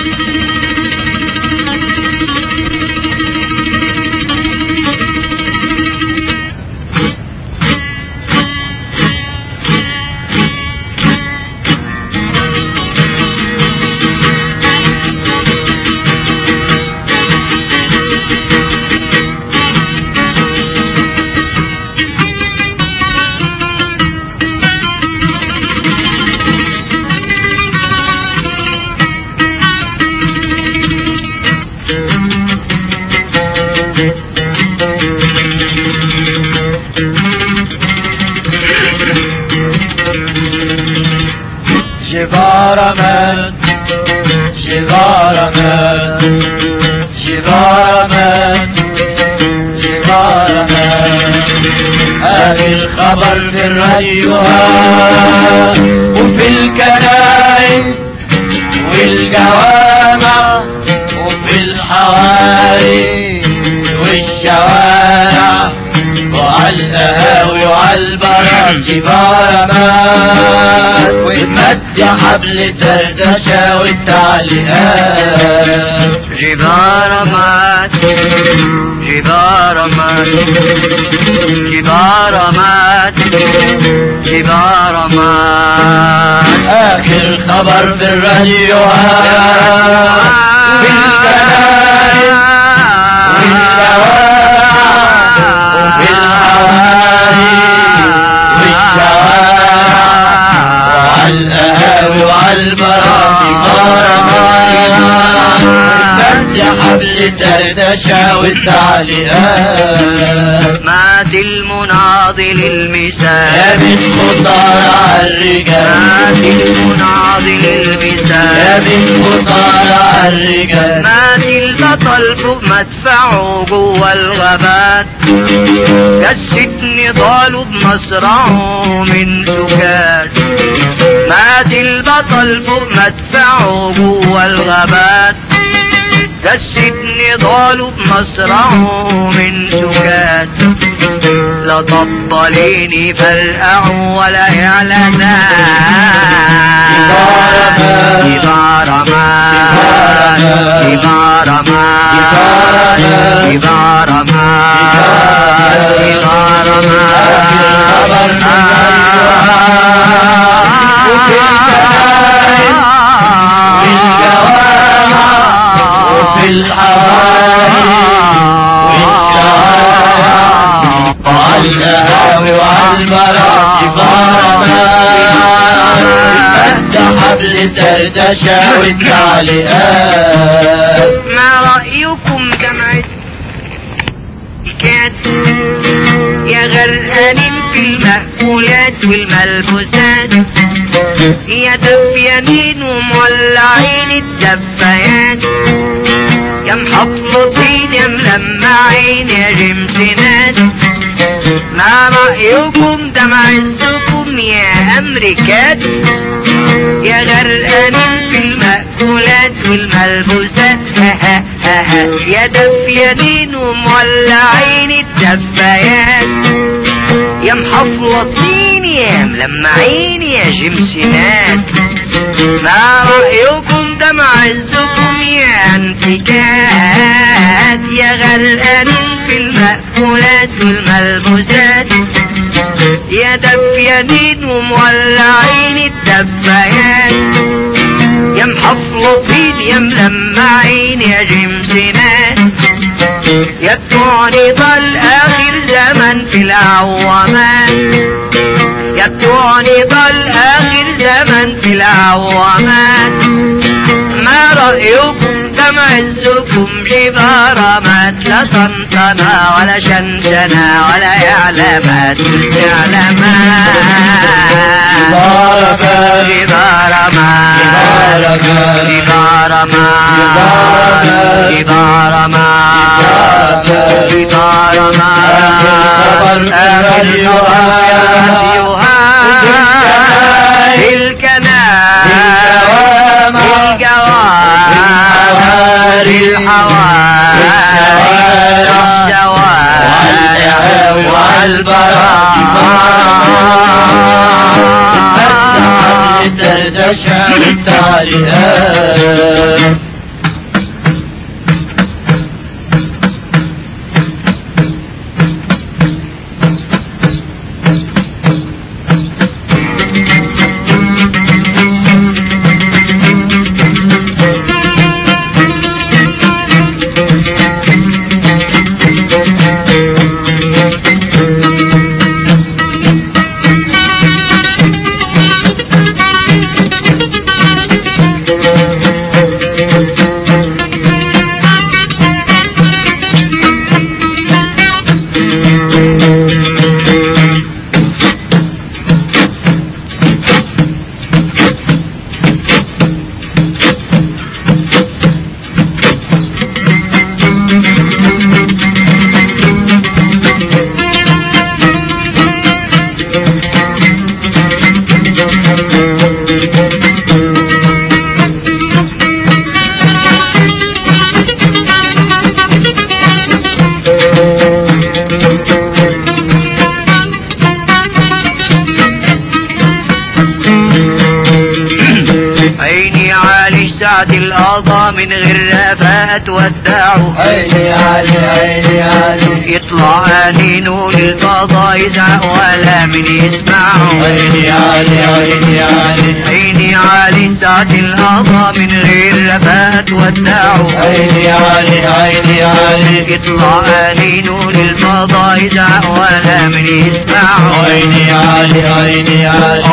جبار من جبار من جبار من جبار من هذه الخبر في الراديوهات وفي الكنائس والجوامع وفي الحواري والشوارع وعلى القهاوي وعلى البرا جبارمات وتمد حبل دردشة والتعليقات جبارمات جبارمات جبارمات جبارمات آخر خبر في الراديوهات في الكنائس وفي الحواري والشوارع وعلى القهاوي وعلى البرامج مد حبل الدردشة والتعليقات مات المناضل يا المثال من مطارع مات الرجال المناضل يا المثال من مطارع الرجال مات البطل فوق مدفعه جوه الغابات كالسجن ضالوا بمصرعه من سكات مات البطل فوق مدفعه جوه الغابات كالسجن ضالوا بمصرعه من سكات لا طبلين فرقعوا ولا اعلانات جبارمان جبارمان جبارمان وفي الحواري والشوارع وعلى القهاوي وعلى البرا جبارمان مد حبل دردشة والتعليقات ما رأيكم جمعت كات يا غرقانين في المأكولات والملبوسات يا دفيانين ومولعين الدفايات يا محفظين يا ملمعين يا جمسنات ما رأيكم ده معزكم يا أمريكات يا غرقانين في المأكولات والملبوسات ها ها ها ها يا دفيانين ومولعين الدفايات يا محفلطين يا ملمعين يا جمسنات ما رأيكم ده معزكم يا انتكات يا غرقانين في المأكولات والملبوسات يا دفيانين ومولعين الدفايات يا محفلطين يا ملمعين يا جمسنات يا بتوع نضال آخر زمن في العوامات يا بتوع نضال آخر زمن في العوامات ما رأيكم ده معزكم جبارمات لا طنطنة ولا شنشنة ولا إعلامات استعلامات جبارمات جبارمات جبارمات جبارمات في الكنائس الجوار الحوار دردشة والتعليقات عيني علي سعد القضا من غير رفات ودعه عيني علي عيني علي يطلع انينه للقضا يزعق ولا من يسمعه عيني علي عيني علي عيني علي سعد القضا من غير رفات ودعه عيني علي عيني علي يطلع انينه للقضا يزعق ولا من يسمعه عيني علي عيني علي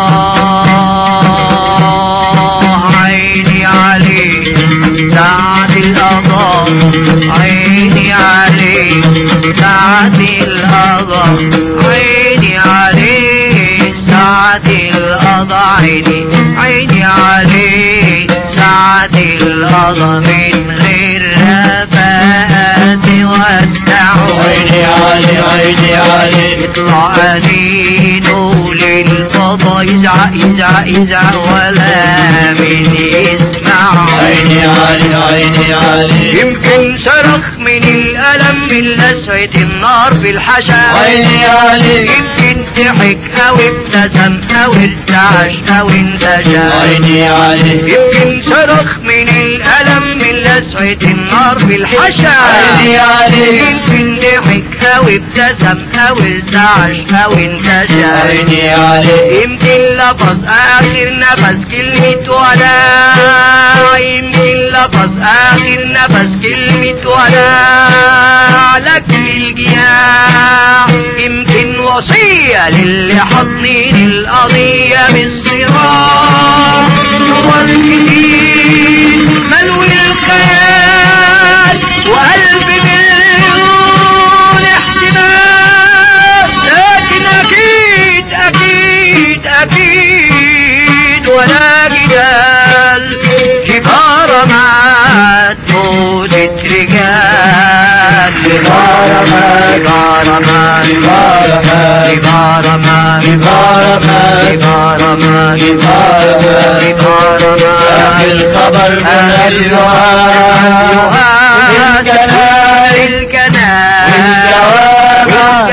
آه عيني علي سعد القضاء عيني علي سعد القضاء عيني علي سعد القضاء عيني عيني علي سعد القضاء من غير رفات ودعه عيني علي عيني علي يطلع انينه للفضا يزعق يزعق يزعق ولا من يسمع عيني علي عيني علي يمكن صرخ من الألم من لسعة النار في الحشا عيني علي يمكن ضحك أو ابتسم أو ارتعش أو انتشى عيني علي يمكن صرخ من الألم من لسعة النار في الحشا عيني علي يمكن ضحك أو ابتسم أو ارتعش أو انتشى عيني علي يمكن لفظ آخر نفس كلمة ولا يمكن لفظ آخر نفس كلمة ولا لك للجياع يمكن وصية للي حاضنين القضية بالصراع صور كتير ملو الخيال وقلب مليون احتمال لكن اكيد اكيد اكيد ولا جدال جبارة مع موتة رجال جبارة مات. جبارة مات. جبارة مات. جبارة مات. جبارة مات. جبارة مات. جبارة مات. جبارة مات. الخبر من اليوم الكنال الكنال والجواب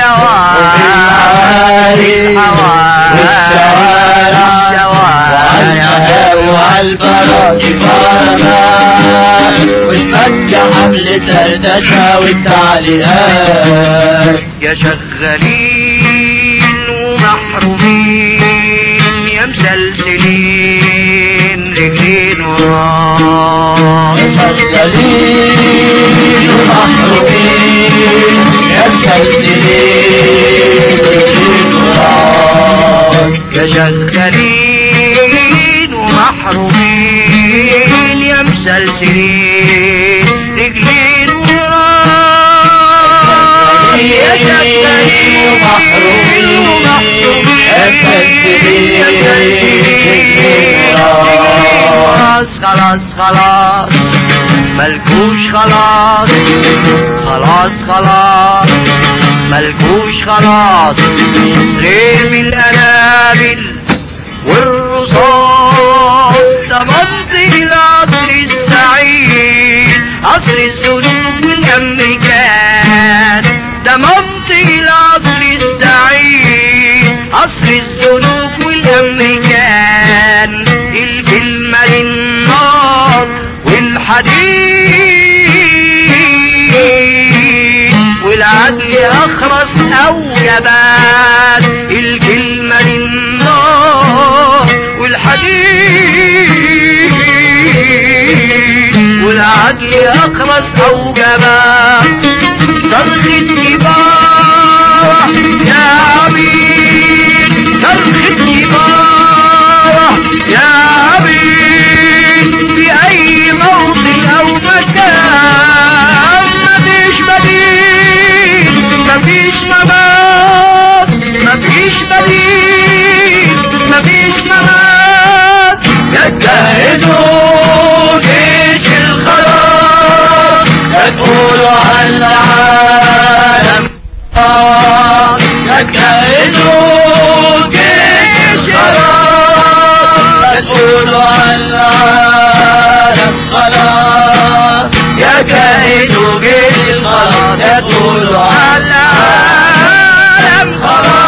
والجواب وعالبرد جبارة والمكة حملة التشا والتعليقات يا شغالين ومحرومين يا مسلسلين رجلين وراس مسجلين ومحرومين يا مسجلين يا شغالين ومحرومين يا مسلسلين رجلين وراس يا شغالين ومحرومين يا مسلسلين خلاص خلاص خلاص ملكوش خلاص خلاص خلاص ملكوش خلاص غير بالأنابل والرصاص ده منطق العصر السعيد عصر الذنوب والأمريكان ده منطق العصر السعيد عصر الذنوب والأمريكان الكلمة للنار والحديد والعدل أخرس أو جبان الكلمة للنار والحديد والعدل أخرس أو جبان صرخة كبارة يا عبيد صرخة كبارة يا عبيد في أي موطن أو مكان مفيش بديل مفيش ممات مفيش بديل مفيش ممات يجتهدوا جيش الخلاص يقولوا على العالم يجتهدوا جيش الخلاص تقول على العالم خلاص يا كائن بالخلاص تقول على العالم خلاص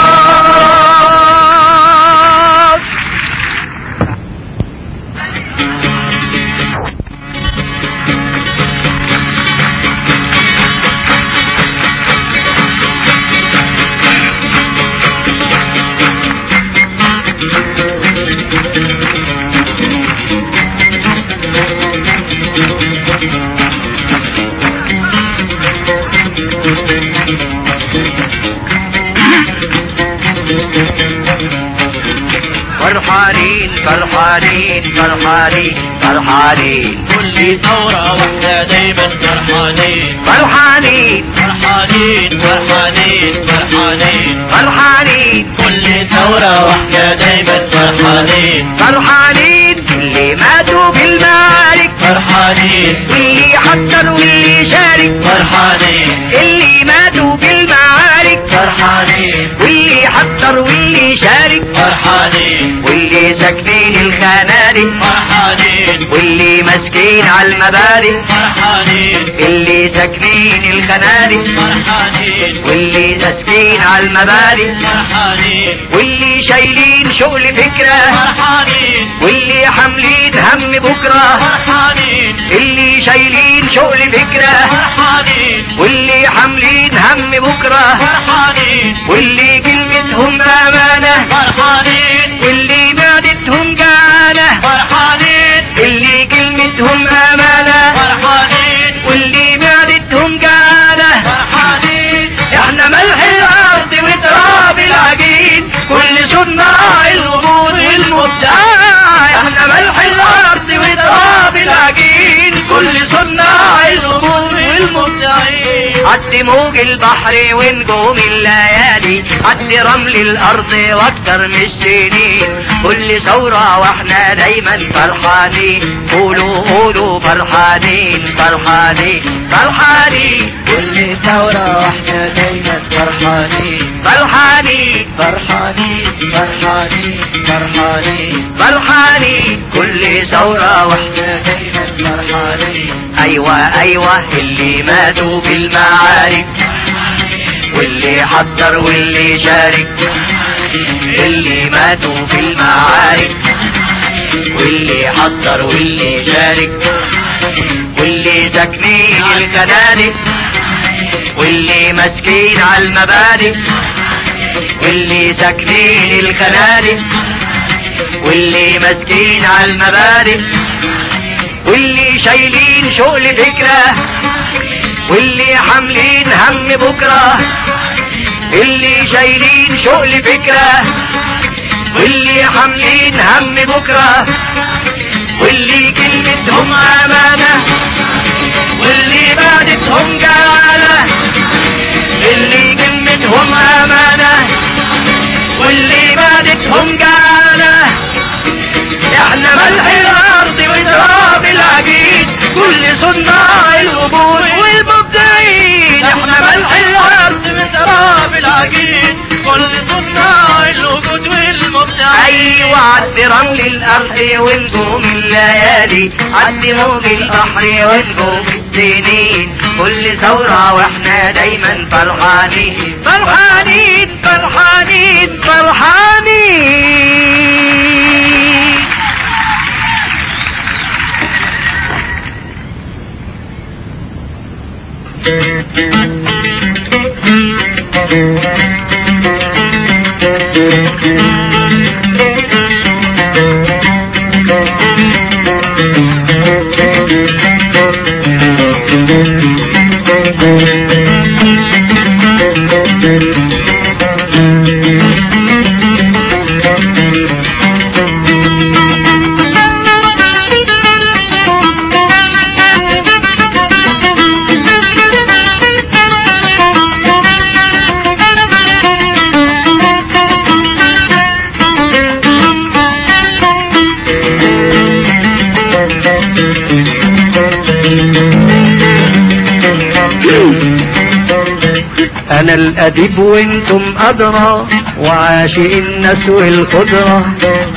فرحانين فرحانين فرحانين فرحانين كل ثورة واحدة دايما فرحانين فرحانين فرحانين فرحانين فرحانين فرحانين كل ثورة واحدة دايما فرحانين فرحانين اللي ماتوا بالمعارك فرحانين واللي حضر واللي شارك فرحانين اللي ماتوا بالمعارك فرحانين واللي حضر واللي شارك فرحانين واللي ساكنين الخنادق فرحانين واللي ماسكين على المبادئ فرحانين اللي ساكنين الخنادق فرحانين واللي ماسكين على المبادئ فرحانين واللي شايلين شغل فكرة فرحانين واللي حاملين هم بكرة فرحانين اللي شايلين شغل فكرة فرحانين واللي حاملين هم بكرة فرحانين واللي كلمتهم أمانة فرحانين واللي نادتهم جعانة فرحانين اللي كلمتهم أمانة فرحانين واللي نادتهم جعانة فرحانين احنا ملح الأرض وتراب العجين كل صناع الغموض والمبدع احنا ملح الأرض وتراب العجين كل صناع الغموض والمبدعين عد موج البحر ونجوم الليالي عد رمل الأرض واكتر من السنين كل ثورة واحنا دايما فرحانين قولوا قولوا فرحانين فرحانين فرحانين كل ثورة واحنا دايما فرحانين فرحانين فرحانين فرحانين فرحانين فرحانين كل ثورة واحنا احنا دايما فرحانين ايوه ايوه اللي ماتوا في المعارك واللي حضر واللي شارك اللي ماتوا في المعارك واللي حضر واللي شارك واللي ساكنين الخنادق واللي ماسكين على المبادئ واللي ساكنين الخنادق واللي ماسكين على المبادئ واللي شايلين شغل فكرة واللي حاملين هم بكرة اللي شايلين شغل فكرة واللي حاملين هم بكرة واللي كلمتهم أمانة واللي بعدتهم جعانة اللي كلمتهم أمانة واللي بعدتهم جعانة احنا ملح الارض وتراب العجين كل صناع القبور والمبدعين احنا ملح الارض وتراب العجين كل صناع الوجود والمبدعين ايوه عد رمل الارض ونجوم الليالي عد موج البحر ونجوم السنين كل ثورة واحنا دايما فرحانين فرحانين فرحانين فرحانين انا الاديب وانتم ادرى وعاشق الناس والقدرة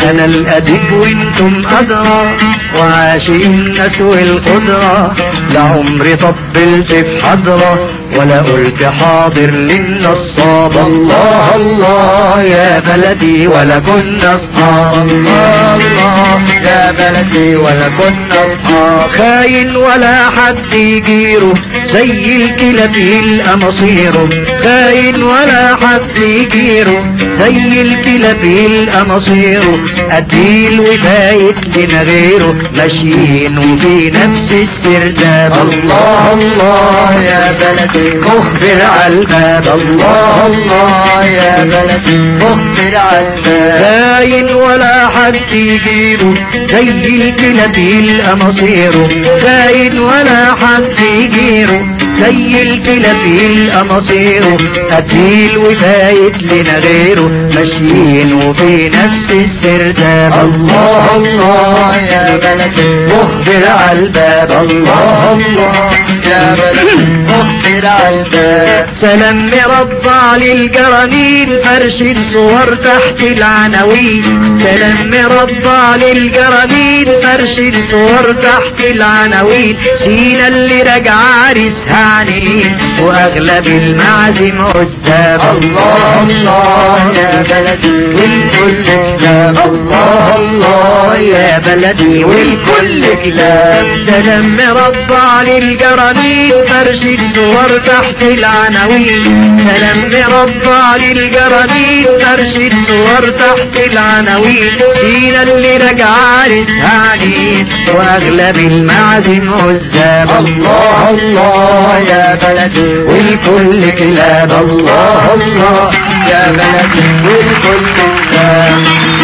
انا الاديب وانتم ادرى وعاشق الناس والقدرة لعمري طبلت في حضرة ولا قلت حاضر للنصاب الله الله يا بلدي ولا كنا اصحاب الله الله يا بلدي ولا كنا اصحاب خاين ولا حد يجيره زي الكلاب يلقى مصيره خاين ولا حد يجيره زي الكلاب يلقى مصيره قتيل وفايت لنا غيره ماشيين وفي نفس السرداب الله الله يا بلدي مخبر عالباب الله الله يا بلدي مخبر عالباب خاين ولا حد يجيبه زي الكلاب يلقى مصيره خاين ولا حد يجيره زي الكلاب يلقى مصيره قتيل وفايت لنا غيره ماشيين وفي نفس السرداب الله الله يا بلدي مخبر عالباب الله الله يا بلدي مخبر عالباب سلام مربع للجرانين فرش الصور تحت العناوين سلام مربع للجرانين فرش الصور تحت العناوين سينا اللي راجع عريسها عنين واغلب المعازم قدام الله الله يا بلدي والكل كلام الله الله يا بلدي والكل كلام سلام مربع للجرانين فرش الصور تحت العناوين سلام مربع للجرانين فرش الصور تحت العناوين سينا اللي راجع عريسها عنين واغلب المعازم قدام الله الله يا بلدي والكل كلام الله الله يا بلدي والكل كلام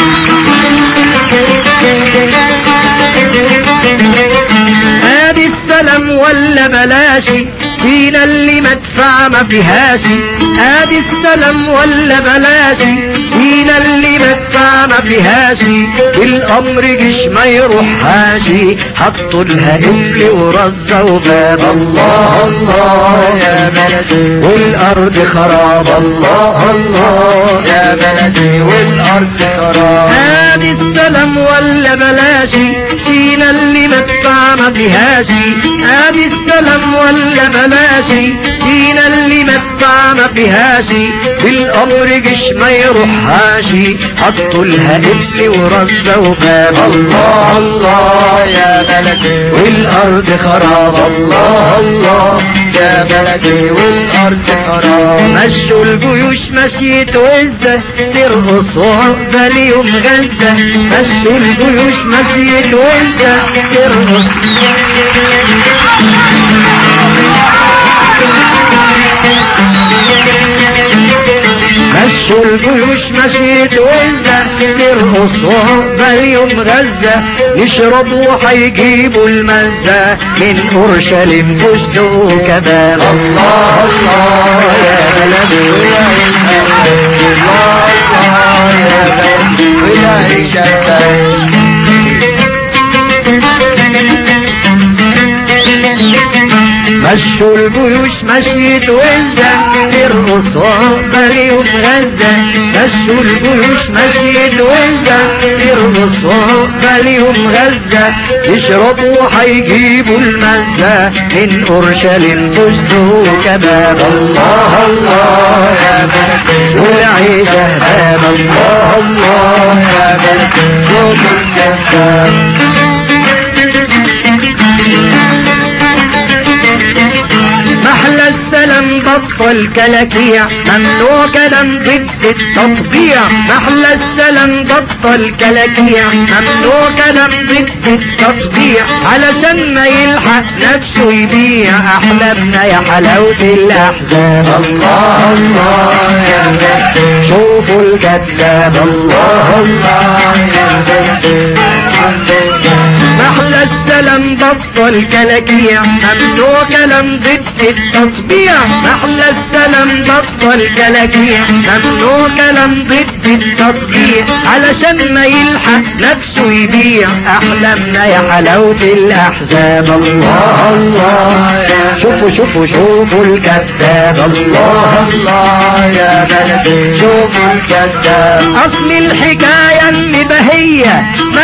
ادي السلام ولا بلاشي فينا اللي مدفع ما فيهاش ادي السلام ولا بلاشي فينا اللي مدفع ما فيهاش الامر جيش ما يروحهاش حطوا لها قفل ورزة وباب الله الله يا بلدي والارض خراب الله الله يا بلدي والارض خراب ادي السلام ولا بلاشي فينا اللي مدفع ما فيهاش ادي السلام ولا بلاشي فينا اللي مدفع ما فيهاش الامر جيش ما يروحهاش حطوا لها قفل ورزة وباب الله الله يا بلدي والارض خراب الله الله يا بلدي والارض خراب مشوا الجيوش مشيت وزة ترقص وعقبة يوم غزة مشوا الجيوش مشيت وزة ترقص مشوا الجيوش مشيت وزة ترقص وعقبة يوم غزة يشربوا وحيجيبوا المزة من اورشليم فستق وكباب الله الله يا بلدي ويا الله الله يا بلدي ويا شباب مشوا الجيوش مشيت وزة ترقص وعقبة يوم غزة مشوا الجيوش مشيت وزة ترقص وعقبة يوم غزة يشربوا وحيجيبوا المزة من اورشليم فستق وكباب الله الله يا بلدي والعيشة هباب الله الله يا بلدي صوت الكذاب محلى السلام بطل كلاكيع ممنوع كلام ضد التطبيع محلى السلام بطل كلاكيع ممنوع كلام ضد التطبيع علشان ما يلحق نفسه يبيع احلامنا يا حلاوة الاحزاب الله الله يا بلد شوفوا الكذاب الله الله يا بلد محلى السلام بطل كلاكيع ممنوع كلام ضد التطبيع محلى السلام بطل كلاكيع ممنوع كلام ضد التطبيع علشان ما يلحق نفسه يبيع احلامنا يا حلاوة الاحزاب الله الله يا شوفوا شوفوا شوفوا الكذاب الله الله يا بلدي شوفوا الكذاب اصل الحكاية النبهية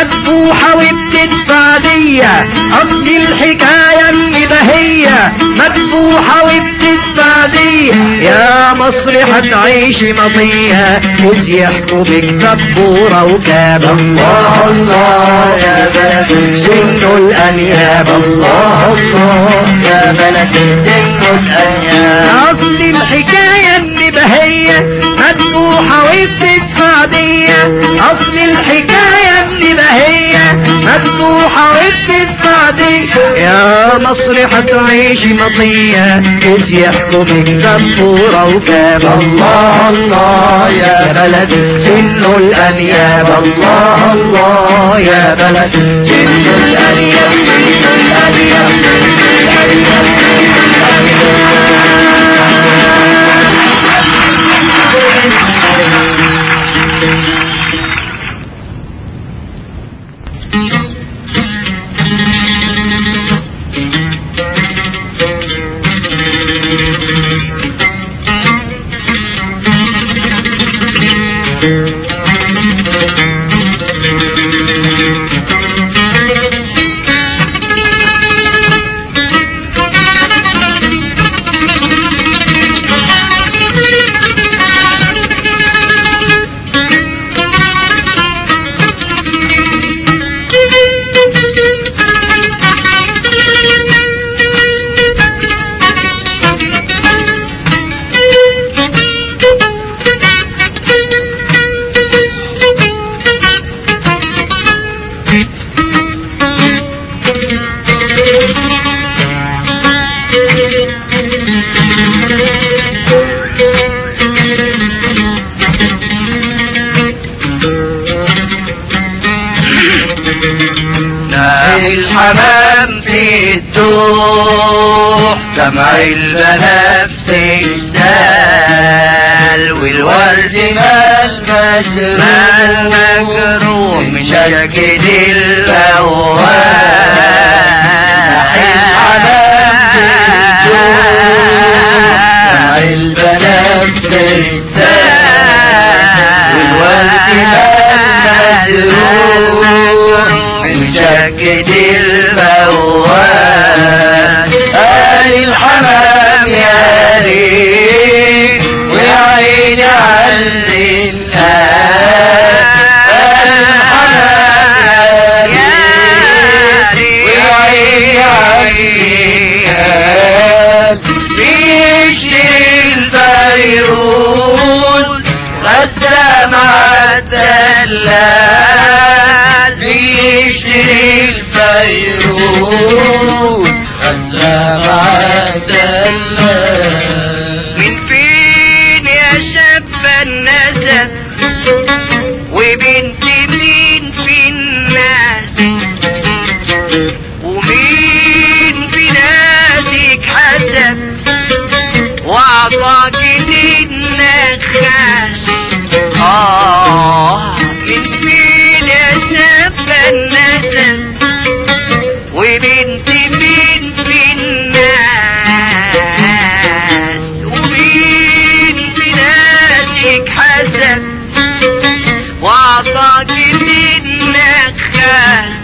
مذبوحة وبتدفع دية أصل الحكاية النبهية مذبوحة وبتدفع دية يا مصر هتعيشي مطية إذ يحكوا بك دبورة وكاب الله الله يا بلد سن الأنياب الله الله يا بلد سن الأنياب أصل الحكاية النبهية مذبوحة وبتدفع دية أصل الحكاية النبهية مذبوحة وبتدفع دية يا مصر هتعيشي مطية إذ يحكوا بك دبورة وكاب الله الله يا بلد سن الأنياب الله الله يا بلد سن الأنياب سن الأنياب سن الأنياب ناهي الحمام في الدوح دمع البنفس السال والورد مال مجروح مشكل الأوان الحمام في الدوح دمع البنفس السال والورد مال مجروح مشكد الموال آل الحمام يا ريت ويا عيني علي آل الحمام يا ريت ويا عيني علي بيشتري الفيروز غدا مع الدلال بيشتري الفيروز غدا مع الدلال من فين يا شاب النسب وبنت مين في الناس ومين في ناسك حسب واعطاك للنخاس آه من مين يا شاب النسب وبنت مين في الناس ومين في ناسك حسب واعطاك للنخاس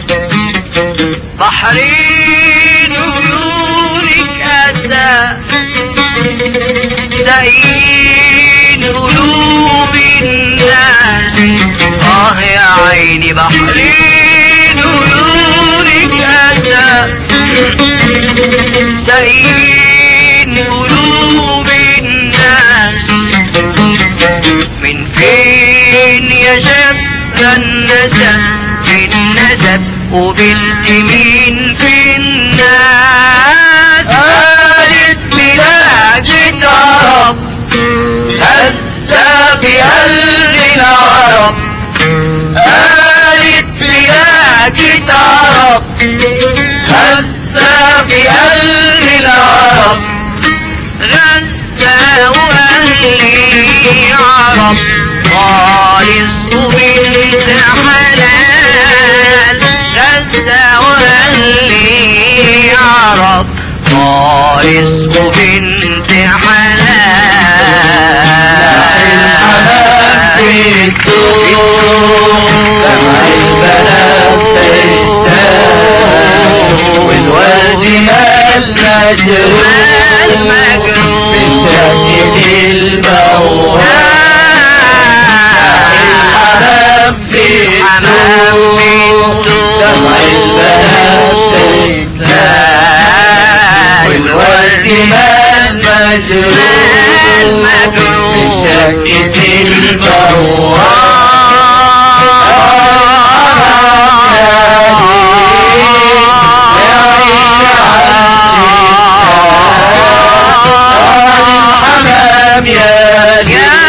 بحرين عيونك أسى زين قلوب الناس آه يا عيني بحرين عيونك أسى زين قلوب الناس من فين يا شاب النسب في النسب وبنت مين في الناس قالت بلهجة عرب هزة بقلب العرب قالت بلهجة عرب هزة بقلب العرب غزة وأهلي عرب خالص وبنت حلال غزة وأهلي عرب خالص وبنت حلال الحمام في الدور دمع البلد المجروح بشكل البواب الحمام بيدوب دمع البنات تنساه والورد مال مجروح بشكل البواب يا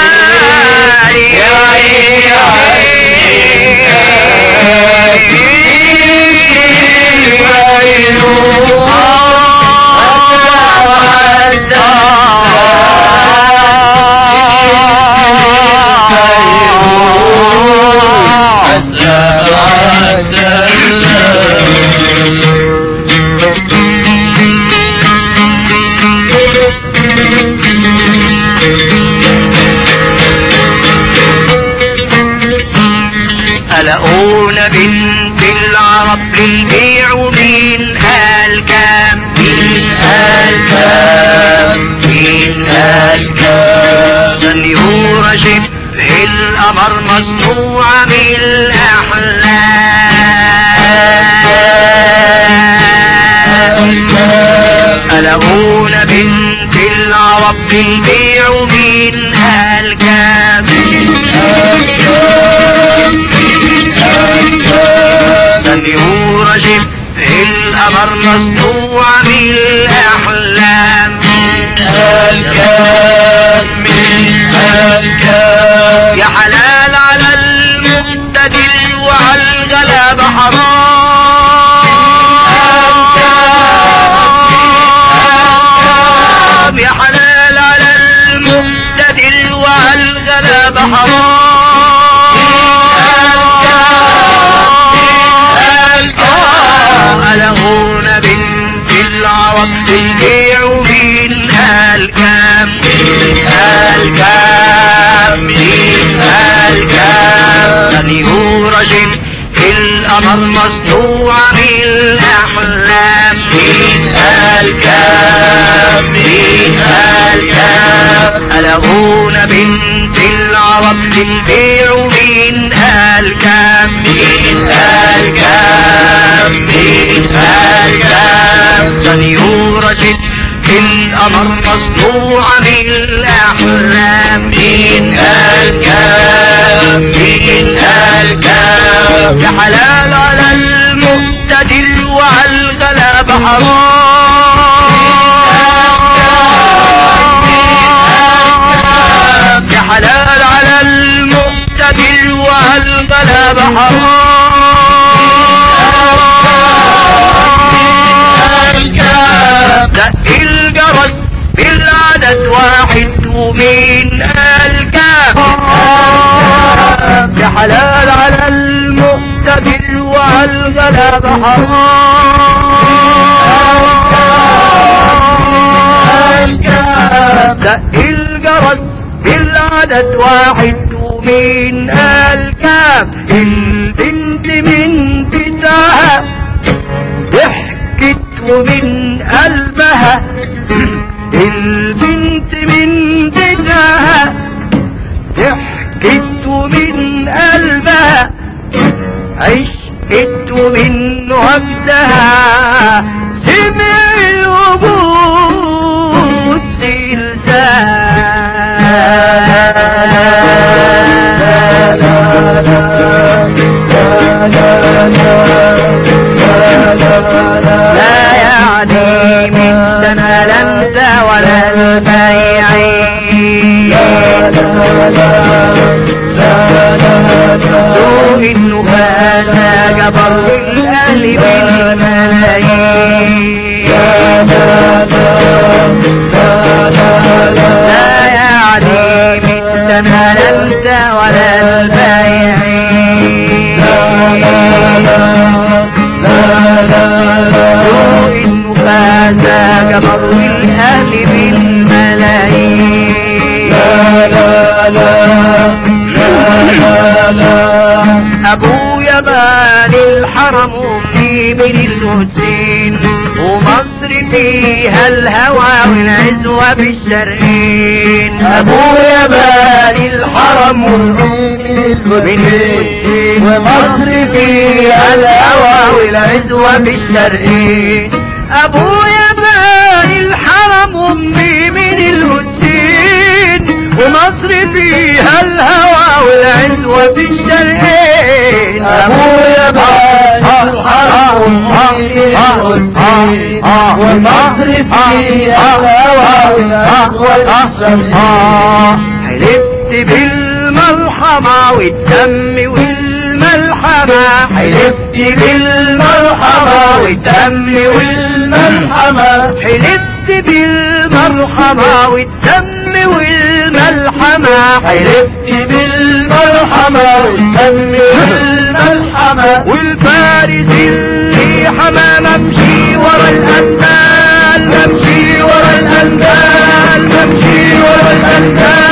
ألقون بنت العرب للبيع مين قال كام مين قال كام مين قال كام سنيورة شبه القمر مصنوعة من الأحلام ألقون بنت العرب للبيع مين قال كام مين قال سنيورة شبه القمر مصنوع من الأحلام الكام الكام يا حلال على المقتدر وعلى الغلاب حرام يا حلال على المقتدر وعلى الغلاب حرام ألهون بنت العرب البيع من الكام الكام من الكام سنيورة القمر مصنوع من الأحلام من الكام من الكام ألهون بنت العرب للبيع من الكام من الكام من الكام سنيورة القمر مصنوع من الأحلام من الكام من الكام يا حلال على المقتدر وعلى الغلاب حرام يا حلال على المقتدر وعلى الغلاب حرام دق الجرس بالعدد واحد ومين الكام يا حلال على المقتدر وعلى الغلاب حرام دق الجرس بالعدد واحد ومين الكام البنت من بتاعها ضحكت ومن قلبها البنت من بتاعها ضحكت ومن قلبها عشقت ومن وقتها سمع الوبوس لا يعني من سنة لا انت ولا البيعين سوء انه فاتا جبر الاهل بالملايين لا يعني من سنة لا انت ولا البيعين سوء انه فاتا جبر الاهل بالملايين ابويا بان الحرم امي من الحسين ومصر فيها الهوى والعزوة بالشرقين ابويا باني الحرم والقدسين ومصر فيها الهوى والعزوة بالشرقين ابويا باني الحرم وامي من القدسين ومصر فيها الهوى والعزوة بالشرقين ابويا باني الحرم والقدسين ومصر فيها الهوى والقدسين حلفت بالمرحمة والدم والملحمة حلفت بالمرحمة والدم والملحمة حلفت بالمرحمة والدم والملحمة حلفت بالمرحمة والدم والملحمة والفارس اللي حمام امشي ورا الأندال امشي ورا الأندال امشي ورا الأندال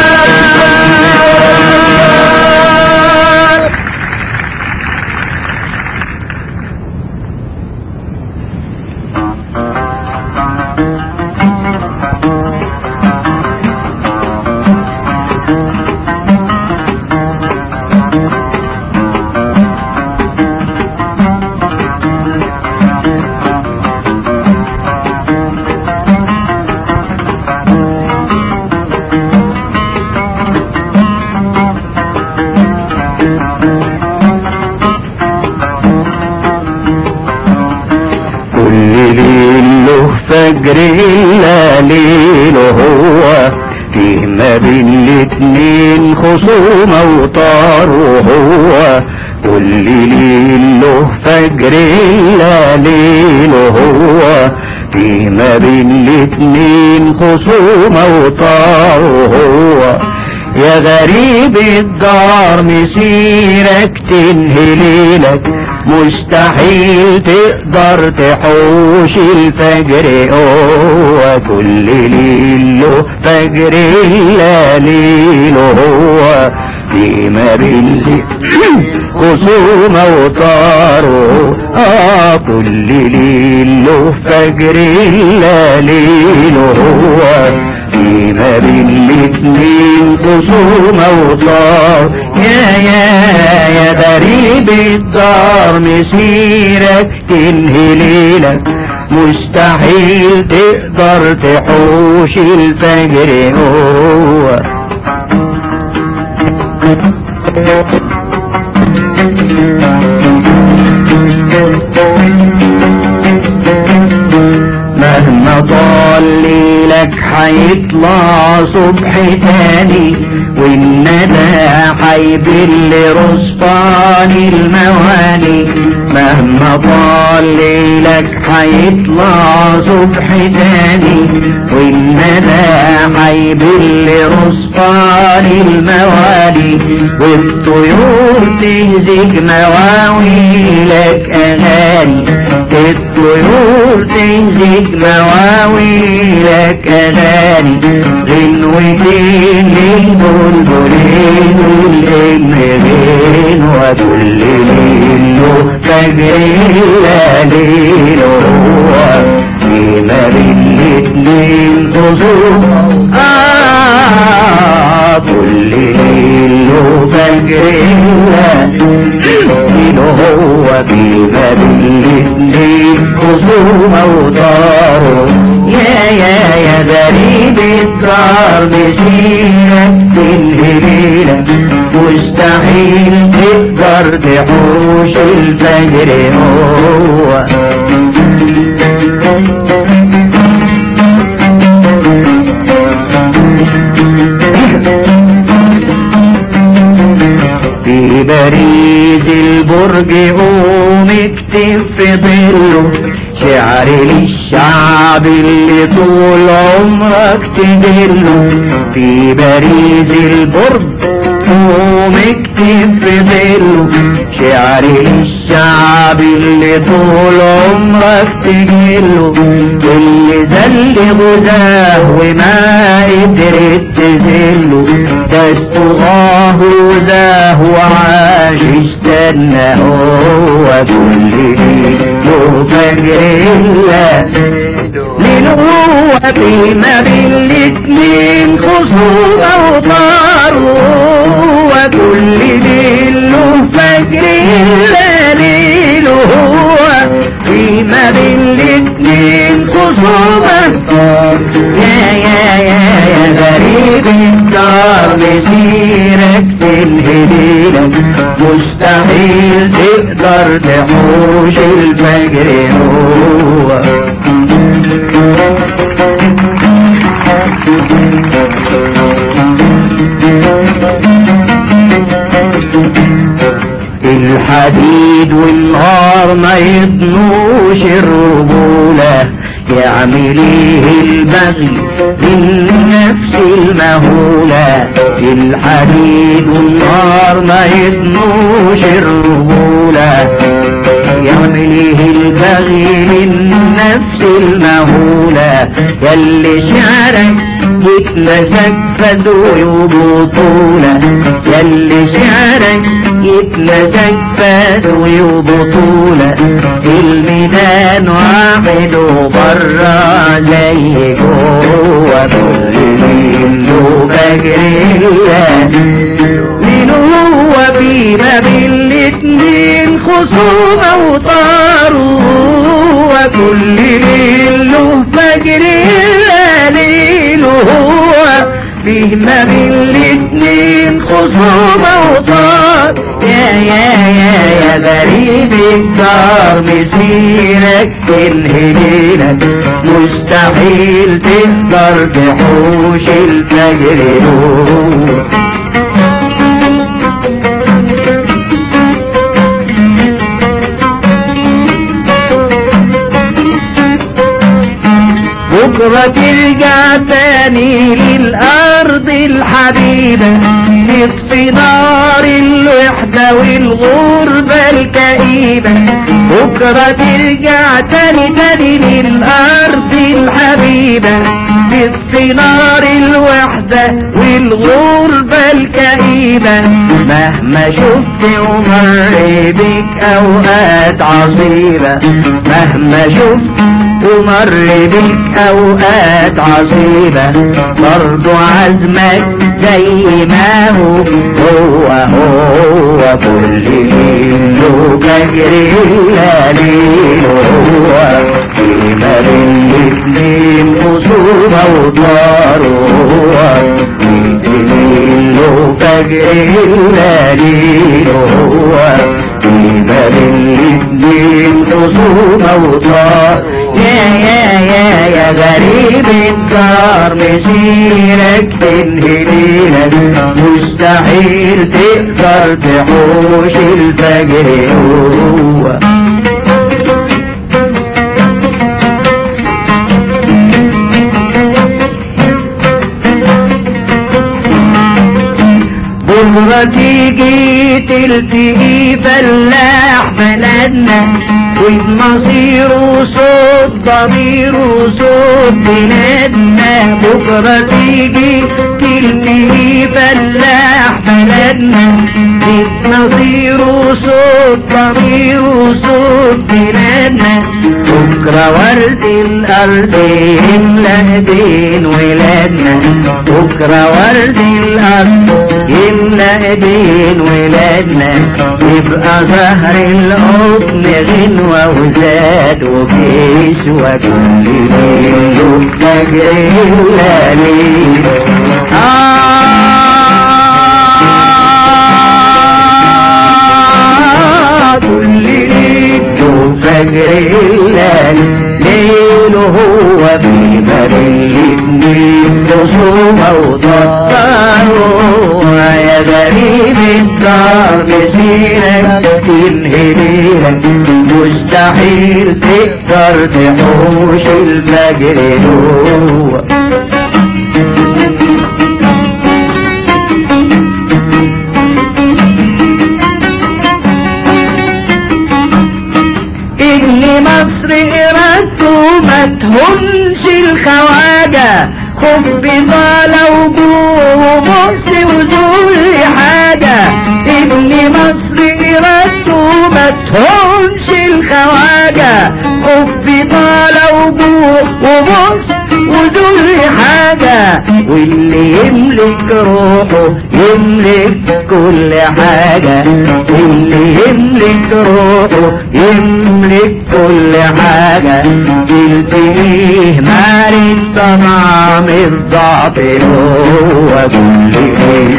كل ليل له فجر إلا ليله هو فيه ما بين الاتنين خصومة وطاره هو كل ليل له فجر إلا ليله هو فيه ما بين الاتنين خصومة وطاره هو يا غريب الدار مسيرك تنهي ليلك مستحيل تقدر تحوش الفجر هو كل ليل له فجر الا ليله هو في ما بين خصومة وطاره اه كل ليل له فجر الا ليله هو في ما بين الاتنين خصومة وطار يا يا يا غريب الدار مسيرك تنهي ليلك مستحيل تقدر تحوش الفجر هو مهما طال ليلك حيطلع صبح تاني والندى حيبل رصفان المواني مهما طال ليلك حيطلع صبح تاني والندى حيبل رصفان الموالي والطيور تهزك مواويلك اغاني الطيور تهزك مواويلك اغاني غنوتين للبلبلين والامرين وكل ليل له فجر الا ليل هو فيما بين الاتنين خصوم آه كل ليل له فجر الا ليل هو فيما بين الاتنين خصوم وطاره يا يا يا غريب الدار مسيرك تنهي مستحيل تقدر تحوش الفجر هو في بريد البرج قوم اكتب في ظله شعر للشعب اللي طول عمرك تدله في بريد البرج قوم اكتب في ظله شعر للشعب اللي طول عمرك تجله اللي ذل غزاه وما قدرت تذله ده استغاه وزاه وعاش استنى هو كل له فجر إلا ليله وقيمة بالاتنين خصوصا وطاروا وكل ليل له فجر إلا ليله هو قيمة بالاتنين خصوصا يا يا يا يا غريب الدار مسيرك تنهديلك مستحيل تقدر تحوش الفجر هو الحديد والنار ما يضنوش الرجولة يعمل ايه البغي بالنفس المهولة الحديد والنار ما يضنوش الرجولة يعمل ايه البغي بالنفس المهولة يلي شعرك يتمسك فدوي وبطولة يلي شعرك يتمسك فدوي وبطولة الميدان واحد وبرا زي جوه كل مين له بجرية مين هو فينا بالاتنين خصومة وطاروا وكل ليل له فجر إلا ليله هو فينا بالاتنين خصومة وطار يا يا يا يا غريب الدار مسيرك تنهليلك مستحيل تقدر تحوش الفجر هو بكرة ترجع تاني للأرض الحبيبة نطفي نار الوحدة والغربة الكئيبة بكرة ترجع تاني تاني للأرض الحبيبة نطفي نار الوحدة والغربة الكئيبة مهما شفت ومر بك أوقات عصيبة مهما شفت ومر بك اوقات عصيبة برضو عزمك زي ما هو هو هو كل ليل له فجر الا ليل هو فيما بالاتنين خصومة وطار هو كل ليل له فجر الا ليل هو فيما بالاتنين خصومة وطار يا يا يا يا غريب الدار مسيرك تنهليلك مستحيل تقدر تحوش الفجر هو بكرة تيجي تلتقي فلاح بلدنا ومصيره صوت ضميره صوت بلادنا بكرة تيجي تلتقي فلاح بلدنا مصيره صوت ضميره صوت بلادنا بكرة ورد الأرض يملى بين ولادنا بكرة ورد الأرض يملى بين ولادنا يبقى ظهر القطن غنوة وزاد وكيس وكل ليل وفجر إلا ليل آه كل ليل وفجر إلا ليل هو في بريد خصومة وطار يا غريب الدار مسيرك تنهديلك مستحيل تقدر تحوش الفجر هو ابن مصر إرادته ما تهونش الخواجة خب ضالة وجوه وبؤس وذل حاجة ابن مصر إرادته ما تهونش الخواجة حاجة حبي طال وجوع وبص وذل حاجة واللي يملك روحه يملك كل حاجة اللي يملك روحه يملك كل حاجة الفيه مال الطمع من الضعف هو كل شيء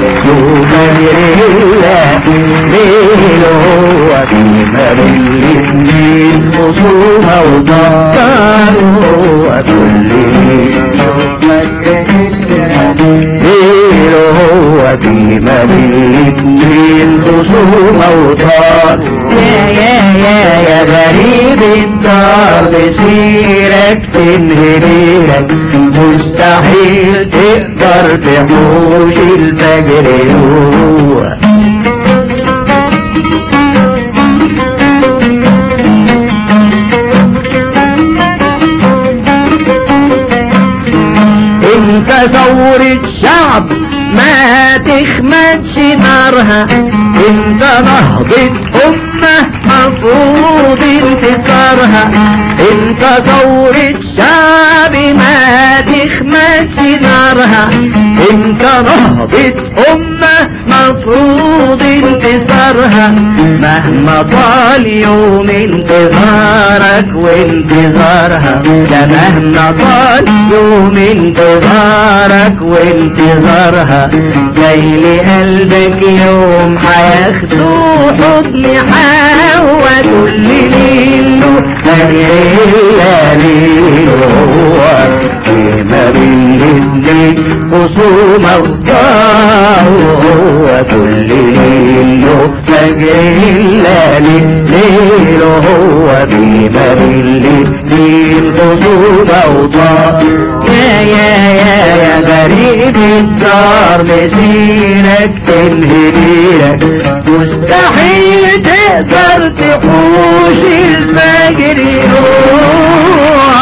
يوم ليل هو في مال الاثنين خصومة وضار هو كل ليل هو في مال الاثنين خصومة وضار يا يا يا يا غريب الدار بسيرك تنهريرك مستحيل تقدر تحوش الفجر هو انت ثورة شعب ما تخمدش نارها انت نهضة امة مفروض انتصارها انت ثورة شعب ما تخمدش نارها انت نهضة امة مفروض انتصارها مهما طال يوم انتظارك وانتظارها ده مهما طال يوم انتظارك وانتظارها جاي لقلبك يوم هياخدوا حضن حوا كل ليله هيلا ليله هو ما بين الاتنين خصومة وضاع هو كل ليله فجر الليل ليله هو بما بين الاتنين خصومة وضاع يا يا يا يا غريب الدار مسيرك تنهديرك مستحيل تقدر تحوش الفجر يروح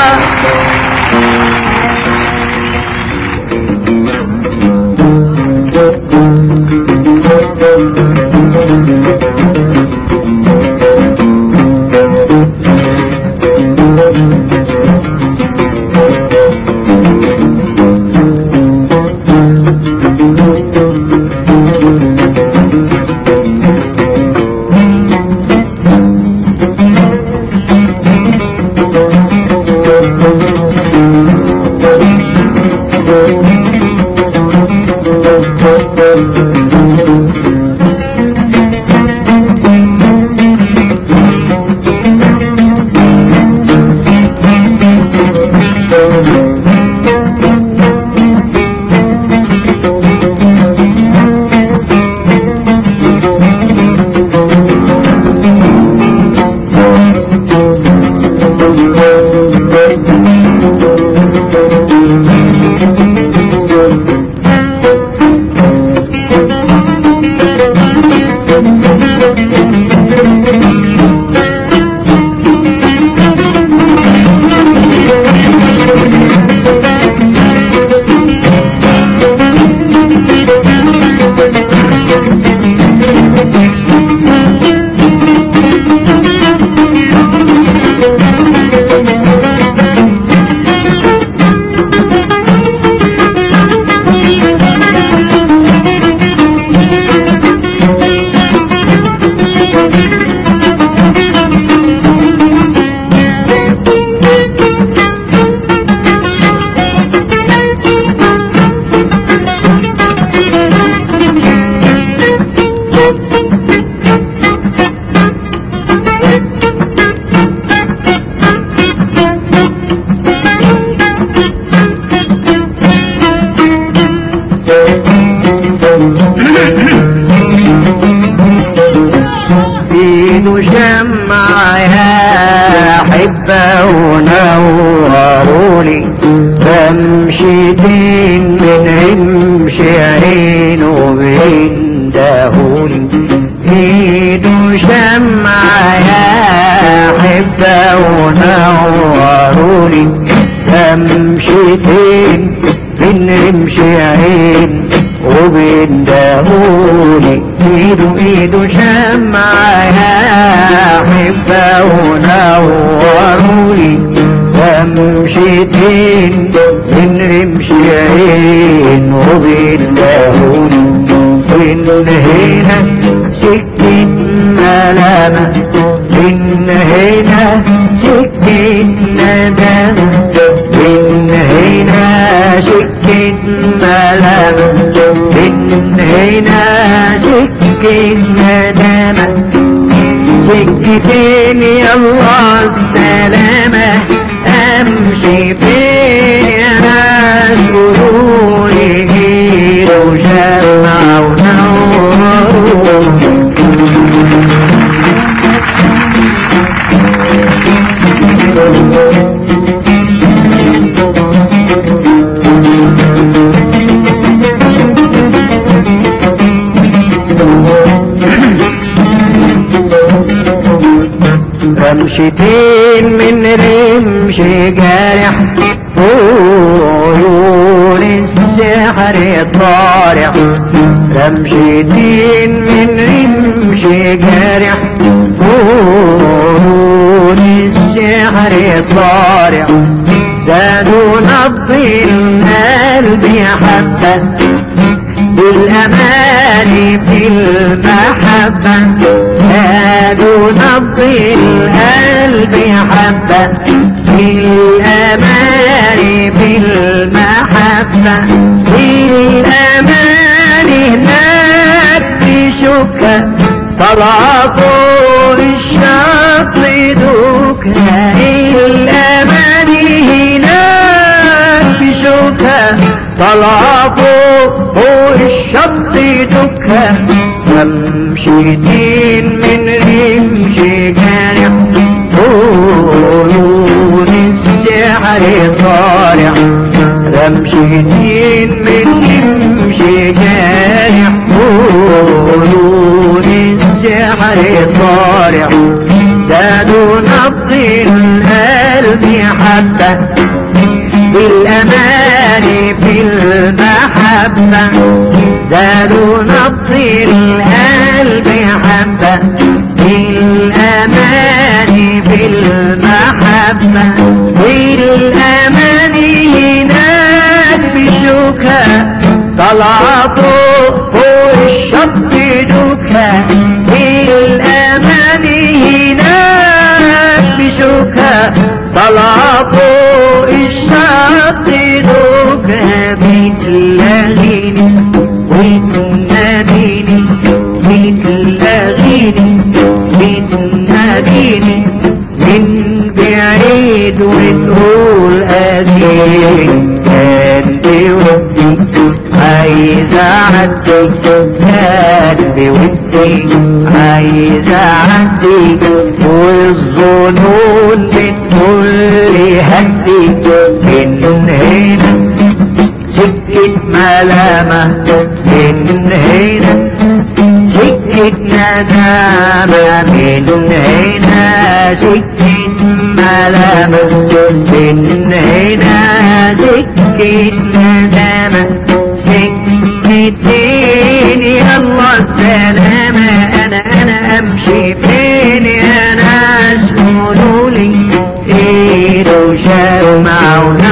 ايده شمع يا حبة ونورولي بمشيتين من رمش عينه بيندهولي ايده شمع يا حبة ونورولي بمشيتين من رمش عين وبندهولي ايده ايده شمع يا حبة ونور رمشتين من رمش عين وباللاهون من هنا سكة ملامة من هنا سكة ندامة من هنا سكة ملامة من هنا سكة ندامة سكتين يلا السلامة امشي فين يا ناس قولولي هيل وشمع ونور رمشتين من رمش جارح عيون السحر طارع رمشتين من رمش جارح عيون السحر طارع زادوا نبض القلب حبة بالأمان في المحبة زادوا نبض القلب حبة بالأمان في المحبة بالأمان هناك في شكة طلع فوق الشط دوكها الأمان هناك في شكة طلع فوق فوق الشط دكها رمشتين من رمش جارح عيون السحر طارع رمشتين من رمش جارح عيون السحر طارع زادوا نبض القلب حبة بالأمان في المحبة زادوا نبض القلب حبة بالأمان في المحبة بالأمان هناك بشوكة طلع فوق فوق الشط دوكة بالأمان هناك بشوكة طلع فوق الشط دوكة بتلاغيني وتناديني بتلاغيني بتناديني من بعيد وتقول اديني كان بودي عايز اعدي كان بودي عايز اعدي والظنون بتقول لي هدي من هنا سكة ملامة من هنا سكة ندامة من هنا سكة ملامة من هنا سكة ندامة سكتين يلا السلامة أنا أنا أمشي فين يا ناس قولولي إيه لو شمع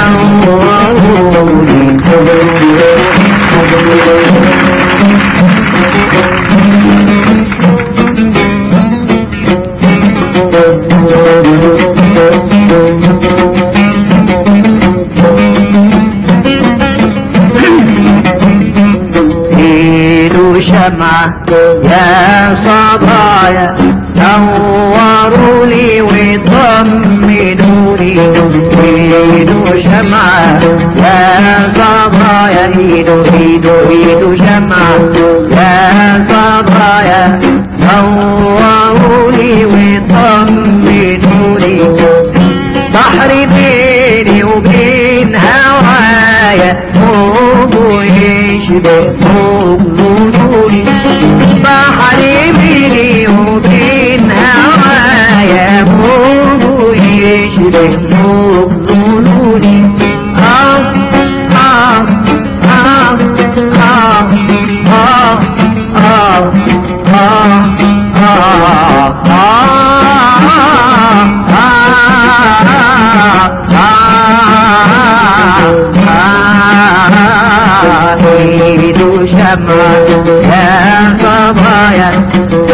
ايدو شمعة يا صبايا نوروا لي وطمنوا لي ايدو شمعة يا صبايا ايدو ايدو ايدو شمعة يا صبايا نوروا لي وطمنوا لي بحر بيني وبين هوايا موجه يشبه موج نوري بحر بيني وبين هوايا موجه يشبه موج نوري آه آه آه آه آه آه آه آه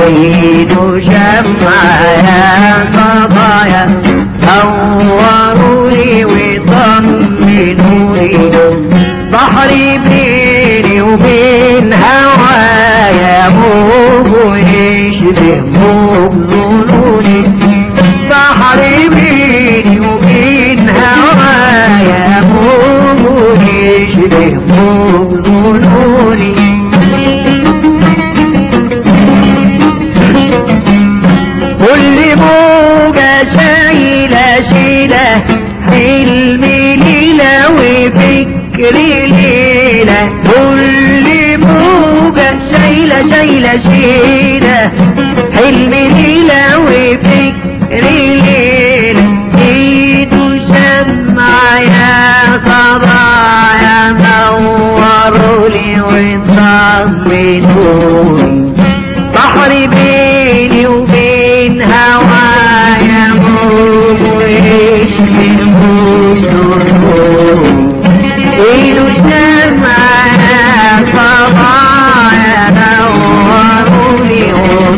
زيدوا شمعة يا صبايا نوروا لي وطمنوني بحري بيني وبين هوايا موج يشبه موج ظنوني بحري بيني وبين هوايا موج يشبه موج ظنوني كل موجة شايلة شيلة حلمي ليلة وفكري ليلة كل موجة شايلة شايلة شيلة حلمي ليلة وفكري ليلة ايده شمعة يا صبايا نوروا لي وطمنوني بحري بيني وبين هوايا موج ويشفي موج ايده شمعة صبايا نوروني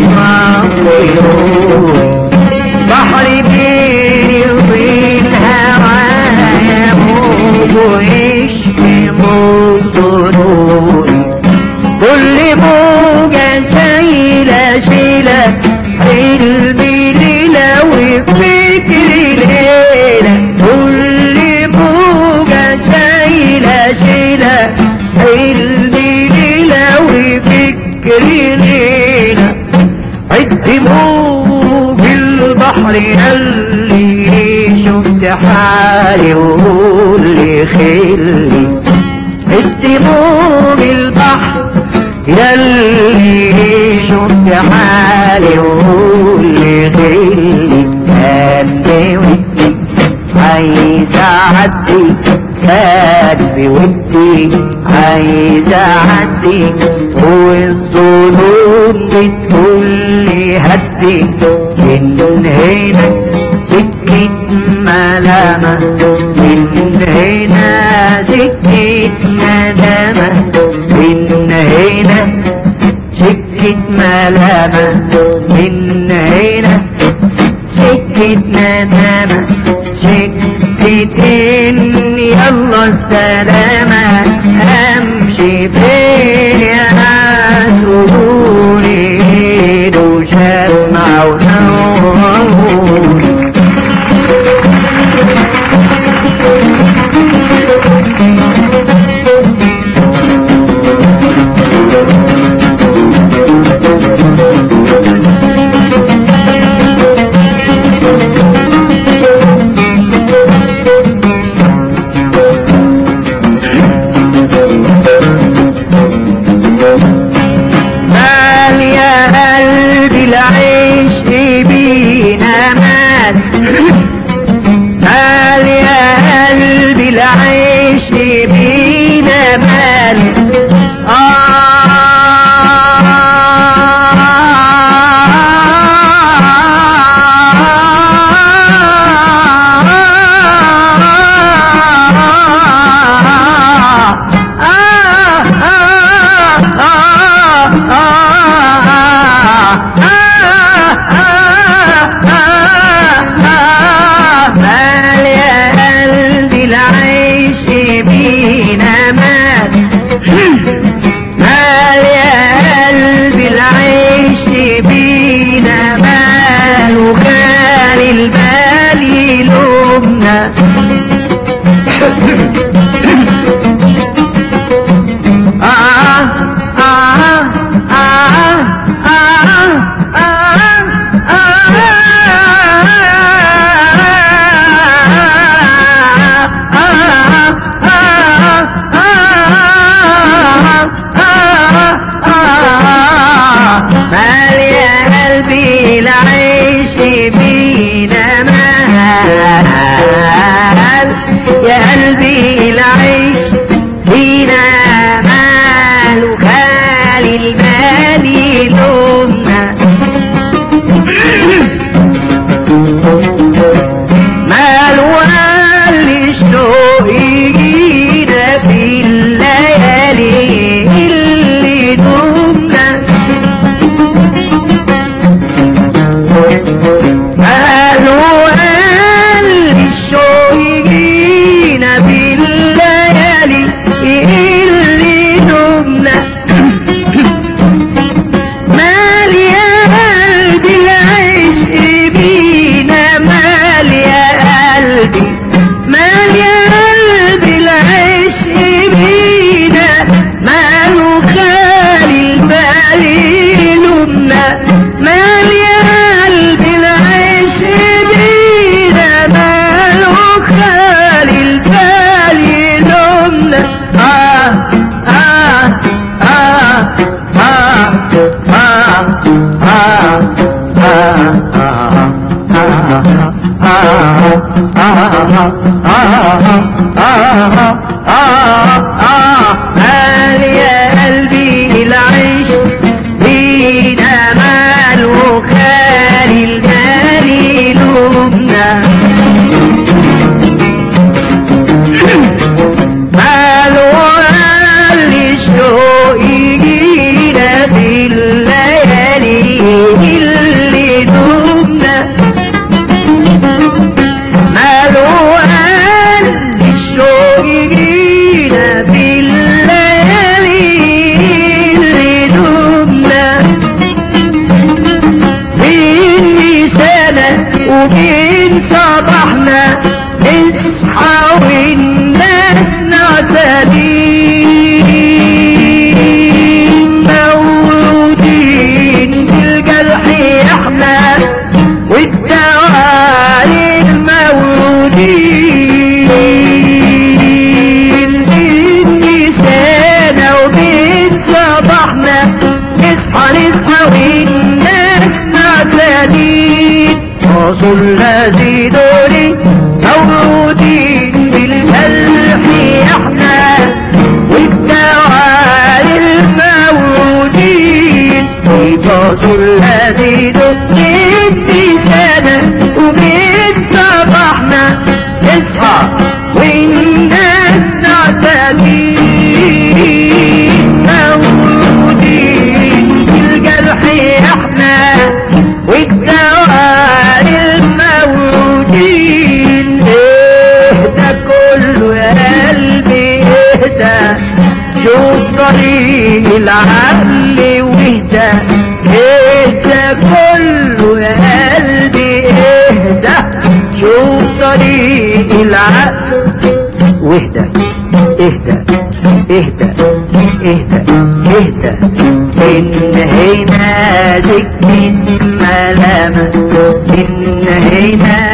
وطمنوني بحري بيني وبين هوايا موج ويشفي موج ضروري كل موجة شايلة شيلة حلمي ليلة وفكري ليلة كل موجة شايلة شيلة حلمي ليلة وفكري ليلة عد موج البحر يلي شفت حالي وقول لي خلي الدموع البحر يلي شفت حالي وقول لي غيري كان بودي عايز اعدي كان بودي عايز اعدي والظنون بتقول لي هدي من هنا سكة ملامة من هنا سكة ندامة من هنا سكة ملامة من هنا سكة ندامة سكة إن يلا السلامة أمشي فين يا ناس قولولي إيده شمع ونور قال يا قلبي العيش فينا مال وخالي الغالي لبنا مال وخالي الشوق يجينا في الليالي اللي دمنا ماله قال الشوق يجينا بالليالي اللي دمنا بين سنة وبين صباحنا نصحى والناس نعتدين مولودين بالجرح احنا والدواء المولودين بين سنة وبين صباحنا نصحى نصحى والناس معتدين وصلنا زيدوني مولودين بالجرح احنا والدواء المولودين وصلنا زيدوني سنة ومن صباحنا نصحى والناس نعتدين مولودين بالجرح احنا والدواء المولودين اهدى كله يا قلبي اهدى شوف طريق العقل واهدى اهدى كله يا قلبي اهدى شوف طريق العقل واهدى اهدى اهدى اهدى اهدى ان هنا ذكر ملامة ان هنا